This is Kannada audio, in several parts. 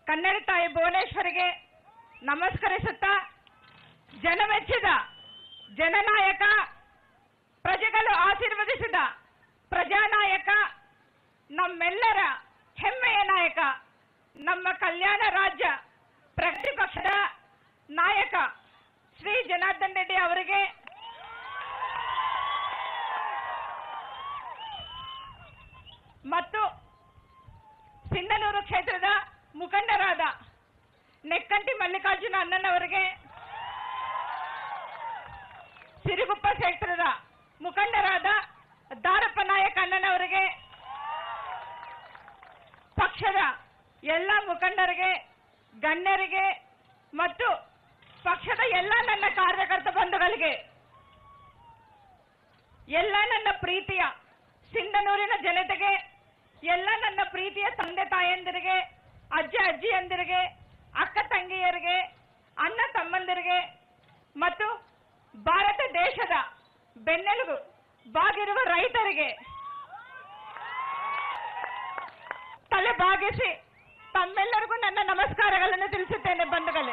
ಕನ್ನಡ ತಾಯಿ ಭುವನೇಶ್ವರಿಗೆ ನಮಸ್ಕರಿಸುತ್ತಾ ಜನಮೆಚ್ಚಿದ ಜನನಾಯಕ ಪ್ರಜೆಗಳು ಆಶೀರ್ವದಿಸಿದ ಪ್ರಜಾನಾಯಕ ನಮ್ಮೆಲ್ಲರ ಹೆಮ್ಮೆಯ ನಾಯಕ ನಮ್ಮ ಕಲ್ಯಾಣ ರಾಜ್ಯ ಪ್ರಗತಿ ಪಕ್ಷದ ನಾಯಕ ಶ್ರೀ ಜನಾರ್ದನ್ ರೆಡ್ಡಿ ಅವರಿಗೆ ಮತ್ತು ಸಿಂಧನೂರು ಕ್ಷೇತ್ರದ ಮುಖಂಡರಾದ ನೆಕ್ಕಂಟಿ ಮಲ್ಲಿಕಾರ್ಜುನ ಅಣ್ಣನವರಿಗೆ ಸಿರಿಗುಪ್ಪ ಕ್ಷೇತ್ರದ ಮುಖಂಡರಾದ ದಾರಪ್ಪ ನಾಯಕ ಅಣ್ಣನವರಿಗೆ ಪಕ್ಷದ ಎಲ್ಲ ಮುಖಂಡರಿಗೆ ಗಣ್ಯರಿಗೆ ಮತ್ತು ಪಕ್ಷದ ಎಲ್ಲ ನನ್ನ ಕಾರ್ಯಕರ್ತ ಬಂಧುಗಳಿಗೆ ಎಲ್ಲ ನನ್ನ ಪ್ರೀತಿಯ ಸಿಂಧನೂರಿನ ಜನತೆಗೆ ಎಲ್ಲ ನನ್ನ ಪ್ರೀತಿಯ ತಂದೆ ತಾಯಂದಿರಿಗೆ ಅಜ್ಜ ಅಜ್ಜಿಯಂದಿರಿಗೆ ಅಕ್ಕ ತಂಗಿಯರಿಗೆ ಅಣ್ಣ ತಮ್ಮಂದಿರಿಗೆ ಮತ್ತು ಭಾರತ ದೇಶದ ಬೆನ್ನೆಲುಬು ಬಾಗಿರುವ ರೈತರಿಗೆ ತಲೆ ಬಾಗಿಸಿ ತಮ್ಮೆಲ್ಲರಿಗೂ ನನ್ನ ನಮಸ್ಕಾರಗಳನ್ನು ತಿಳಿಸುತ್ತೇನೆ ಬಂಧುಗಳೇ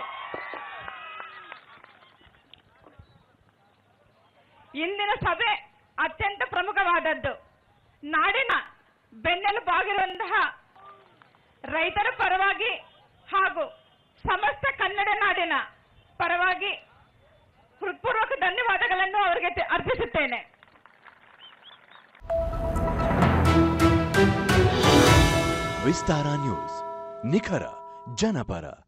ಇಂದಿನ ಸಭೆ ಅತ್ಯಂತ ಪ್ರಮುಖವಾದದ್ದು ನಾಡಿನ ಬೆನ್ನೆಲುಬಾಗಿರುವಂತಹ ರೈತರ ಪರವಾಗಿ ಹಾಗೂ ಸಮಸ್ತ ಕನ್ನಡ ನಾಡಿನ ಪರವಾಗಿ ಹೃತ್ಪೂರ್ವಕ ಧನ್ಯವಾದಗಳನ್ನು ಅವರಿಗೆ ತೆ- ಅರ್ಪಿಸುತ್ತೇನೆ ವಿಸ್ತಾರ ನ್ಯೂಸ್ ನಿಖರ ಜನಪರ